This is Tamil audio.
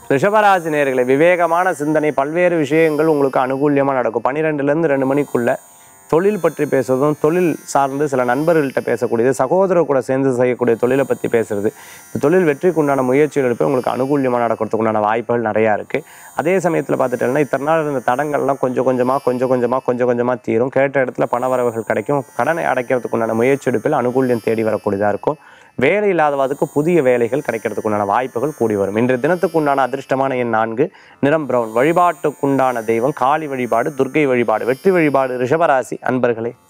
ரிஷபராசி நேர்களை விவேகமான சிந்தனை பல்வேறு விஷயங்கள் உங்களுக்கு அனுகூல்யமாக நடக்கும் பன்னிரெண்டுலேருந்து ரெண்டு மணிக்குள்ள தொழில் பற்றி பேசுறதும் தொழில் சார்ந்து சில நண்பர்கள்ட்ட பேசக்கூடியது சகோதரர் கூட சேர்ந்து செய்யக்கூடிய தொழிலை பற்றி பேசுறது இந்த தொழில் வெற்றிக்கு உண்டான முயற்சிகள் எடுப்பது உங்களுக்கு அனுகூல்யமாக நடக்கிறதுக்கு உண்டான வாய்ப்புகள் நிறையா இருக்குது அதே சமயத்தில் பார்த்துட்டேன்னா இத்தனை நாள் இருந்த தடங்கள்லாம் கொஞ்சம் கொஞ்சமாக கொஞ்சம் கொஞ்சமாக கொஞ்சம் கொஞ்சமாக தீரும் கேட்ட இடத்துல பணவரவுகள் கிடைக்கும் கடனை அடைக்கிறதுக்கு உண்டான முயற்சி எடுப்பில் அனுகூல்யம் தேடி வரக்கூடியதாக இருக்கும் வேலை இல்லாதவாதுக்கு புதிய வேலைகள் கிடைக்கிறதுக்கு உண்டான வாய்ப்புகள் கூடி வரும் இன்றைய தினத்துக்கு உண்டான அதிர்ஷ்டமான எண் நான்கு நிறம் பிரவுன் வழிபாட்டுக்குண்டான தெய்வம் காளி வழிபாடு துர்க்கை வழிபாடு வெற்றி வழிபாடு ரிஷபராசி அன்பர்களே